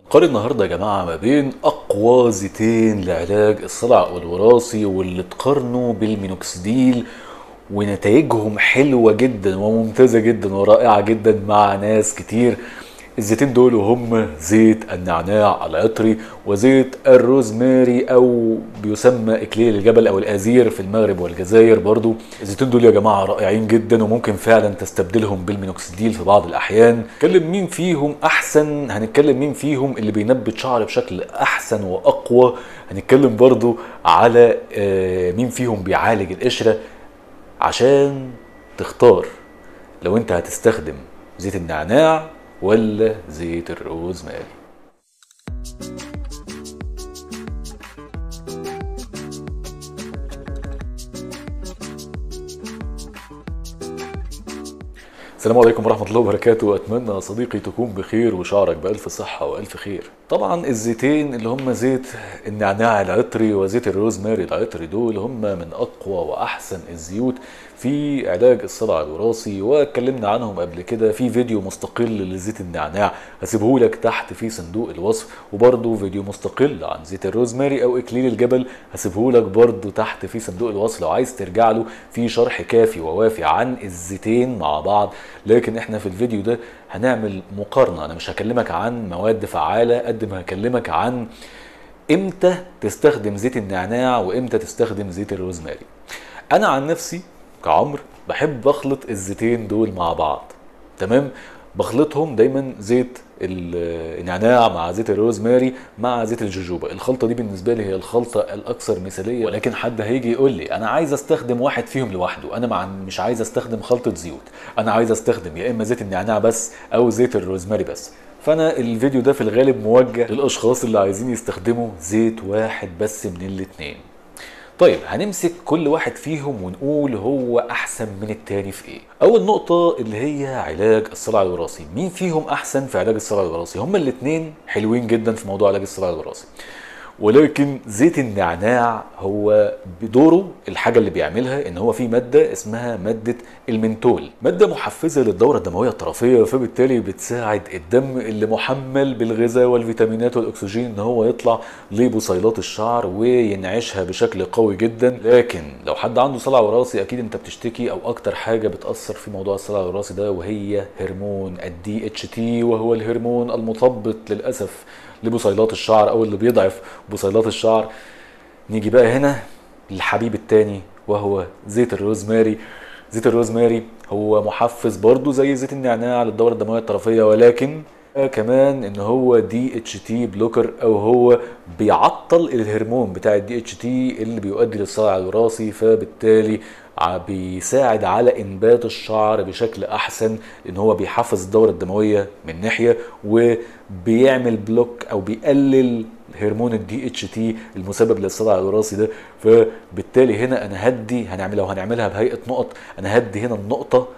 قارن النهارده يا جماعه ما بين اقوى زيتين لعلاج الصلع الوراثي واللي تقارنوا بالمينوكسيديل ونتائجهم حلوه جدا وممتازه جدا ورائعه جدا مع ناس كتير الزيتين دول هم زيت النعناع العطري وزيت الروزماري او بيسمى اكليل الجبل او الازير في المغرب والجزائر برضو الزيتين دول يا جماعه رائعين جدا وممكن فعلا تستبدلهم بالمينوكسيديل في بعض الاحيان نتكلم مين فيهم احسن هنتكلم مين فيهم اللي بينبت شعر بشكل احسن واقوى هنتكلم برضو على آه، مين فيهم بيعالج القشره عشان تختار لو انت هتستخدم زيت النعناع ولا زيت الروزماري السلام عليكم ورحمة الله وبركاته أتمنى يا صديقي تكون بخير وشعرك بألف صحة وألف خير طبعا الزيتين اللي هم زيت النعناع العطري وزيت الروزماري العطري دول هم من أقوى وأحسن الزيوت في علاج الصلع الوراثي واتكلمنا عنهم قبل كده في فيديو مستقل لزيت النعناع هسيبه لك تحت في صندوق الوصف وبرده فيديو مستقل عن زيت الروزماري او اكليل الجبل هسيبه لك برده تحت في صندوق الوصف لو عايز ترجع له في شرح كافي ووافي عن الزيتين مع بعض لكن احنا في الفيديو ده هنعمل مقارنه انا مش هكلمك عن مواد فعاله قد ما هكلمك عن امتى تستخدم زيت النعناع وامتى تستخدم زيت الروزماري انا عن نفسي كعمر بحب اخلط الزيتين دول مع بعض تمام بخلطهم دايما زيت ال- النعناع مع زيت الروزماري مع زيت الجوجوبا الخلطه دي بالنسبه لي هي الخلطه الاكثر مثاليه ولكن حد هيجي يقول لي انا عايز استخدم واحد فيهم لوحده انا مع مش عايز استخدم خلطه زيوت انا عايز استخدم يا اما زيت النعناع بس او زيت الروزماري بس فانا الفيديو ده في الغالب موجه للاشخاص اللي عايزين يستخدموا زيت واحد بس من الاتنين طيب هنمسك كل واحد فيهم ونقول هو احسن من التاني في ايه اول نقطة اللي هي علاج الصلع الوراثي مين فيهم احسن في علاج الصلع الوراثي هما الاتنين حلوين جدا في موضوع علاج الصلع الوراثي ولكن زيت النعناع هو بدوره الحاجة اللي بيعملها ان هو في مادة اسمها مادة المنتول مادة محفزة للدورة الدموية الطرفية فبالتالي بتساعد الدم اللي محمل بالغذاء والفيتامينات والاكسجين ان هو يطلع لبصيلات الشعر وينعشها بشكل قوي جدا لكن لو حد عنده صلع وراثي اكيد انت بتشتكي او اكتر حاجة بتأثر في موضوع الصلع الوراثي ده وهي هرمون الدي اتش تي وهو الهرمون المثبط للاسف لبصيلات الشعر او اللي بيضعف بصيلات الشعر نيجي بقى هنا للحبيب التاني وهو زيت الروزماري زيت الروزماري هو محفز برضو زي زيت النعناع للدورة الدموية الطرفية ولكن كمان ان هو دي اتش تي بلوكر او هو بيعطل الهرمون بتاع الدي اتش تي اللي بيؤدي للصلع الوراثي فبالتالي ع- بيساعد على انبات الشعر بشكل احسن ان هو بيحفز الدوره الدمويه من ناحيه وبيعمل بلوك او بيقلل هرمون الدي اتش تي المسبب للصلع الوراثي ده فبالتالي هنا انا هدي هنعمل لو هنعملها بهيئه نقط انا هدي هنا النقطه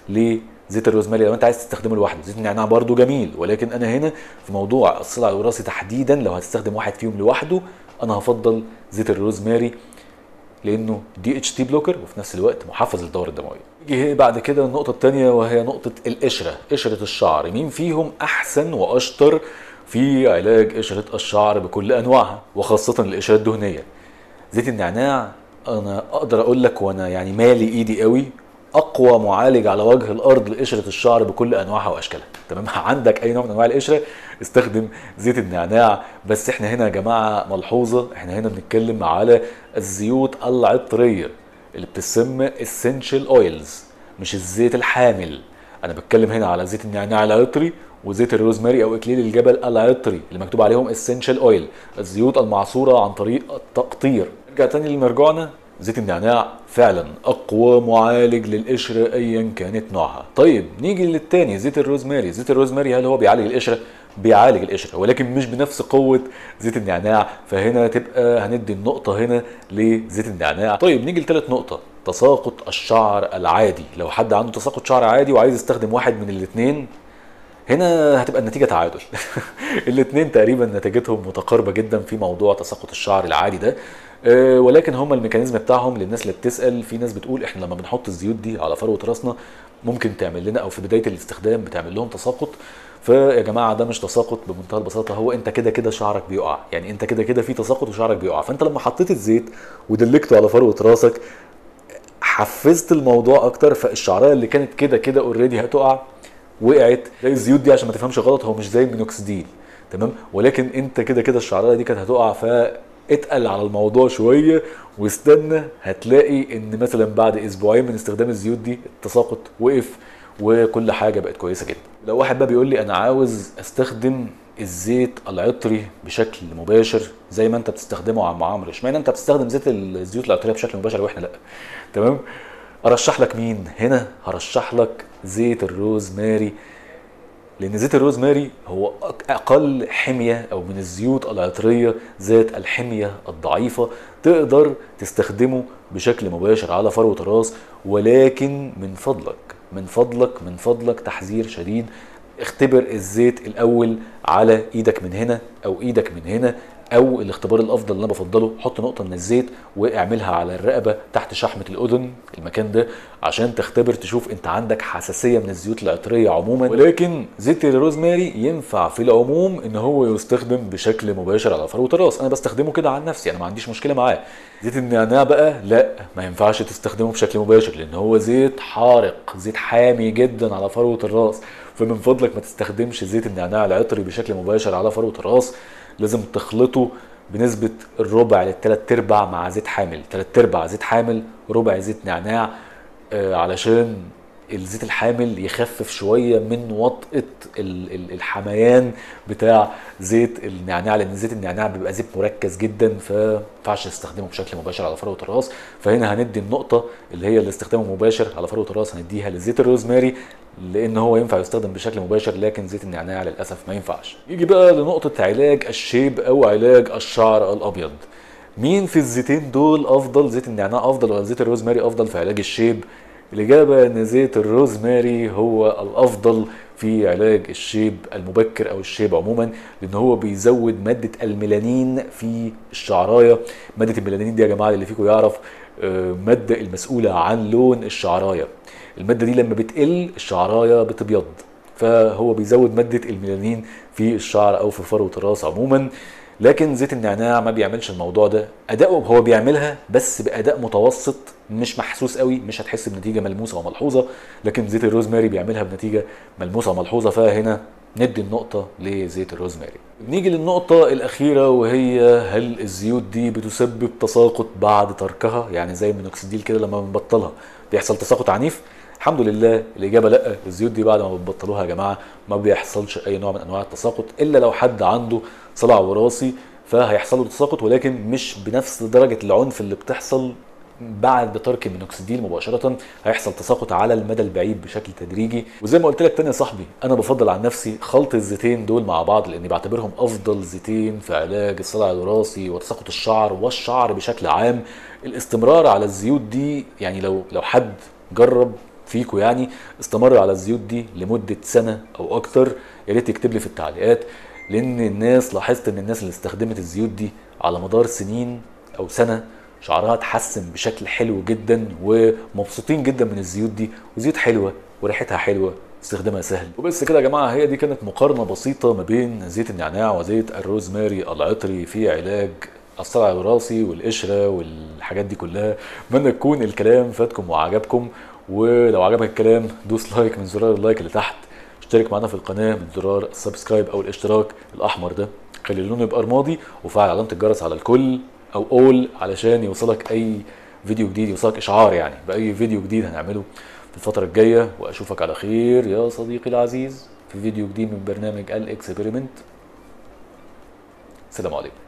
لزيت الروزماري لو انت عايز تستخدمه لوحده زيت النعناع برده جميل ولكن انا هنا في موضوع الصلع الوراثي تحديدا لو هتستخدم واحد فيهم لوحده انا هفضل زيت الروزماري لانه دي اتش تي بلوكر وفي نفس الوقت محفز للدوره الدمويه. يجي بعد كده النقطه الثانيه وهي نقطه القشره، قشره الشعر، مين فيهم احسن واشطر في علاج قشره الشعر بكل انواعها وخاصه القشره الدهنيه. زيت النعناع انا اقدر اقول لك وانا يعني مالي ايدي قوي اقوى معالج على وجه الارض لقشره الشعر بكل انواعها واشكالها تمام عندك اي نوع من انواع القشره استخدم زيت النعناع بس احنا هنا يا جماعه ملحوظه احنا هنا بنتكلم على الزيوت العطريه اللي بتسمى essential اويلز مش الزيت الحامل انا بتكلم هنا على زيت النعناع العطري وزيت الروزماري او اكليل الجبل العطري اللي مكتوب عليهم essential اويل الزيوت المعصوره عن طريق التقطير نرجع تاني لمرجوعنا زيت النعناع فعلا اقوى معالج للقشره ايا كانت نوعها طيب نيجي للتاني زيت الروزماري زيت الروزماري هل هو بيعالج القشره بيعالج القشره ولكن مش بنفس قوه زيت النعناع فهنا تبقى هندي النقطه هنا لزيت النعناع طيب نيجي لثالث نقطه تساقط الشعر العادي لو حد عنده تساقط شعر عادي وعايز يستخدم واحد من الاثنين هنا هتبقى النتيجه تعادل الاثنين تقريبا نتيجتهم متقاربه جدا في موضوع تساقط الشعر العادي ده أه ولكن هما الميكانيزم بتاعهم للناس اللي بتسال في ناس بتقول احنا لما بنحط الزيوت دي على فروه راسنا ممكن تعمل لنا او في بدايه الاستخدام بتعمل لهم تساقط فيا جماعه ده مش تساقط بمنتهى البساطه هو انت كده كده شعرك بيقع يعني انت كده كده في تساقط وشعرك بيقع فانت لما حطيت الزيت ودلكته على فروه راسك حفزت الموضوع اكتر فالشعرايه اللي كانت كده كده اوريدي هتقع وقعت زي الزيوت دي عشان ما تفهمش غلط هو مش زي المينوكسيديل تمام ولكن انت كده كده الشعرايه دي كانت هتقع فاتقل على الموضوع شويه واستنى هتلاقي ان مثلا بعد اسبوعين من استخدام الزيوت دي التساقط وقف وكل حاجه بقت كويسه جدا لو واحد بقى بيقول لي انا عاوز استخدم الزيت العطري بشكل مباشر زي ما انت بتستخدمه يا عم عمرو اشمعنى انت بتستخدم زيت الزيوت العطريه بشكل مباشر واحنا لا تمام ارشح لك مين هنا هرشح لك زيت الروزماري لان زيت الروزماري هو اقل حميه او من الزيوت العطريه ذات الحميه الضعيفه تقدر تستخدمه بشكل مباشر على فروه الراس ولكن من فضلك من فضلك من فضلك تحذير شديد اختبر الزيت الاول على ايدك من هنا او ايدك من هنا او الاختبار الافضل اللي انا بفضله حط نقطه من الزيت واعملها على الرقبه تحت شحمه الاذن المكان ده عشان تختبر تشوف انت عندك حساسيه من الزيوت العطريه عموما ولكن زيت الروزماري ينفع في العموم ان هو يستخدم بشكل مباشر على فروه الراس انا بستخدمه كده عن نفسي انا ما عنديش مشكله معاه زيت النعناع بقى لا ما ينفعش تستخدمه بشكل مباشر لان هو زيت حارق زيت حامي جدا على فروه الراس فمن فضلك ما تستخدمش زيت النعناع العطري بشكل مباشر على فروه الراس لازم تخلطه بنسبة الربع للتلات ارباع مع زيت حامل تلات ارباع زيت حامل ربع زيت نعناع آه علشان الزيت الحامل يخفف شويه من وطئه الحميان بتاع زيت النعناع لان زيت النعناع بيبقى زيت مركز جدا فما ينفعش تستخدمه بشكل مباشر على فروه الراس فهنا هندي النقطه اللي هي الاستخدام المباشر على فروه الراس هنديها لزيت الروزماري لان هو ينفع يستخدم بشكل مباشر لكن زيت النعناع للاسف ما ينفعش يجي بقى لنقطه علاج الشيب او علاج الشعر الابيض مين في الزيتين دول افضل زيت النعناع افضل ولا زيت الروزماري افضل في علاج الشيب الإجابة أن زيت الروزماري هو الأفضل في علاج الشيب المبكر أو الشيب عموما لأن هو بيزود مادة الميلانين في الشعراية مادة الميلانين دي يا جماعة اللي فيكم يعرف مادة المسؤولة عن لون الشعراية المادة دي لما بتقل الشعراية بتبيض فهو بيزود مادة الميلانين في الشعر أو في فروة الراس عموما لكن زيت النعناع ما بيعملش الموضوع ده اداؤه هو بيعملها بس باداء متوسط مش محسوس قوي مش هتحس بنتيجه ملموسه وملحوظه لكن زيت الروزماري بيعملها بنتيجه ملموسه وملحوظه فهنا ندي النقطة لزيت الروزماري. نيجي للنقطة الأخيرة وهي هل الزيوت دي بتسبب تساقط بعد تركها؟ يعني زي المينوكسيديل كده لما بنبطلها بيحصل تساقط عنيف؟ الحمد لله الاجابه لا الزيوت دي بعد ما بتبطلوها يا جماعه ما بيحصلش اي نوع من انواع التساقط الا لو حد عنده صلع وراثي فهيحصل له تساقط ولكن مش بنفس درجه العنف اللي بتحصل بعد ترك المينوكسيديل مباشرة هيحصل تساقط على المدى البعيد بشكل تدريجي وزي ما قلت لك تاني يا صاحبي انا بفضل عن نفسي خلط الزيتين دول مع بعض لاني بعتبرهم افضل زيتين في علاج الصلع الوراثي وتساقط الشعر والشعر بشكل عام الاستمرار على الزيوت دي يعني لو لو حد جرب فيكو يعني استمر على الزيوت دي لمده سنه او اكتر يا ريت يكتب لي في التعليقات لان الناس لاحظت ان الناس اللي استخدمت الزيوت دي على مدار سنين او سنه شعرها اتحسن بشكل حلو جدا ومبسوطين جدا من الزيوت دي وزيوت حلوه وريحتها حلوه استخدامها سهل وبس كده يا جماعه هي دي كانت مقارنه بسيطه ما بين زيت النعناع وزيت الروزماري العطري في علاج الصلع الوراثي والقشره والحاجات دي كلها اتمنى يكون الكلام فاتكم وعجبكم ولو عجبك الكلام دوس لايك من زرار اللايك اللي تحت اشترك معنا في القناه من زرار السبسكرايب او الاشتراك الاحمر ده خلي اللون يبقى رمادي وفعل علامه الجرس على الكل او اول علشان يوصلك اي فيديو جديد يوصلك اشعار يعني باي فيديو جديد هنعمله في الفتره الجايه واشوفك على خير يا صديقي العزيز في فيديو جديد من برنامج الاكسبيرمنت سلام عليكم